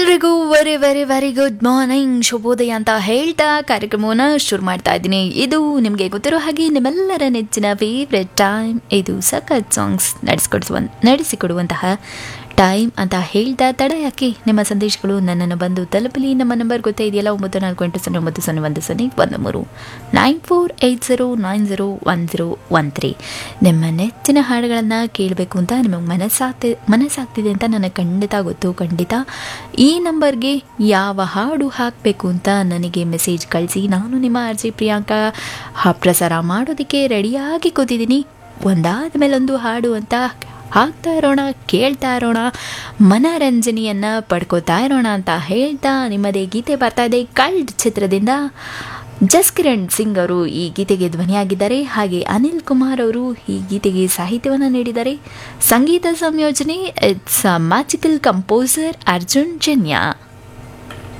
ಎಲ್ರಿಗೂ very very very good morning ಶುಭೋದಯ ಅಂತ ಹೇಳ್ತಾ ಕಾರ್ಯಕ್ರಮವನ್ನು ಶುರು ಮಾಡ್ತಾ ಇದ್ದೀನಿ ಇದು ನಿಮಗೆ ಗೊತ್ತಿರೋ ಹಾಗೆ ನಿಮ್ಮೆಲ್ಲರ ನೆಚ್ಚಿನ ಫೇವ್ರೆಟ್ ಟೈಮ್ ಇದು ಸಖತ್ ಸಾಂಗ್ಸ್ ನಡೆಸಿಕೊಡಿಸುವ ನಡೆಸಿಕೊಡುವಂತಹ ಟೈಮ್ ಅಂತ ಹೇಳ್ತಾ ತಡ ಯಾಕೆ ನಿಮ್ಮ ಸಂದೇಶಗಳು ನನ್ನನ್ನು ಬಂದು ತಲುಪಲಿ ನಮ್ಮ ನಂಬರ್ ಗೊತ್ತೇ ಇದೆಯಲ್ಲ ಒಂಬತ್ತು ನಾಲ್ಕು ಎಂಟು ಸೊನ್ನೆ ಒಂಬತ್ತು ಸೊನ್ನೆ ಒಂದು ಸೊನ್ನೆ ಒಂದು ಮೂರು nine four eight zero nine zero one zero one three ನಿಮ್ಮ ನೆಚ್ಚಿನ ಹಾಡುಗಳನ್ನು ಕೇಳಬೇಕು ಅಂತ ನಿಮಗೆ ಮನಸ್ಸಾಗ್ತಿ ಮನಸ್ಸಾಗ್ತಿದೆ ಅಂತ ನನಗೆ ಖಂಡಿತ ಗೊತ್ತು ಖಂಡಿತ ಈ ನಂಬರ್ಗೆ ಯಾವ ಹಾಡು ಹಾಕಬೇಕು ಅಂತ ನನಗೆ ಮೆಸೇಜ್ ಕಳಿಸಿ ನಾನು ನಿಮ್ಮ ಆರ್ ಜಿ ಪ್ರಿಯಾಂಕಾ ಹಾ ಪ್ರಸಾರ ಮಾಡೋದಕ್ಕೆ ರೆಡಿಯಾಗಿ ಕೂತಿದ್ದೀನಿ ಒಂದಾದ ಮೇಲೊಂದು ಹಾಡು ಅಂತ ಹಾಕ್ತಾ ಇರೋಣ ಕೇಳ್ತಾ ಇರೋಣ ಮನರಂಜನೆಯನ್ನು ಪಡ್ಕೋತಾ ಇರೋಣ ಅಂತ ಹೇಳ್ತಾ ನಿಮ್ಮದೇ ಗೀತೆ ಬರ್ತಾ ಇದೆ ಕಲ್ಡ್ ಚಿತ್ರದಿಂದ ಜಸ್ಕಿರಣ್ ಸಿಂಗ್ ಅವರು ಈ ಗೀತೆಗೆ ಧ್ವನಿಯಾಗಿದ್ದಾರೆ ಹಾಗೆ ಅನಿಲ್ ಕುಮಾರ್ ಅವರು ಈ ಗೀತೆಗೆ ಸಾಹಿತ್ಯವನ್ನು ನೀಡಿದ್ದಾರೆ ಸಂಗೀತ ಸಂಯೋಜನೆ it's magical composer Arjun Janya